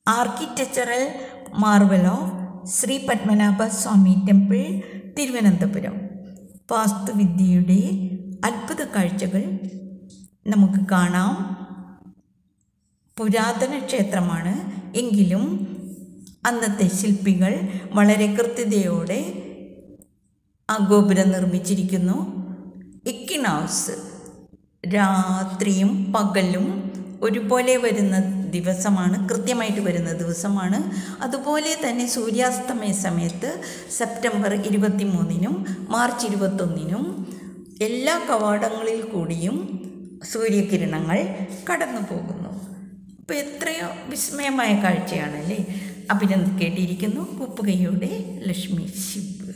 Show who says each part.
Speaker 1: architectural marvel of Sri Padmanabha Swamy temple Thiruvananthapuram വാസ്തുവിദ്യയുടെ അത്ഭുത കാഴ്ചകൾ നമുക്ക് കാണാം പുരാതന ക്ഷേത്രമാണ് എങ്കിലും അന്നത്തെ ശില്പികൾ വളരെ കൃത്യതയോടെ ആ ഗോപുരം നിർമ്മിച്ചിരിക്കുന്നു ഇക്കിനൗസ് രാത്രിയും പകലും ഒരുപോലെ വരുന്ന ദിവസമാണ് കൃത്യമായിട്ട് വരുന്ന ദിവസമാണ് അതുപോലെ തന്നെ സൂര്യാസ്തമയ സമയത്ത് സെപ്റ്റംബർ ഇരുപത്തി മൂന്നിനും മാർച്ച് ഇരുപത്തൊന്നിനും എല്ലാ കവാടങ്ങളിൽ കൂടിയും സൂര്യകിരണങ്ങൾ കടന്നു പോകുന്നു അപ്പോൾ എത്രയോ വിസ്മയമായ കാഴ്ചയാണല്ലേ അഭിനന്ദിക്കേണ്ടിയിരിക്കുന്നു കുപ്പുകയോടെ ലക്ഷ്മി ശിവ്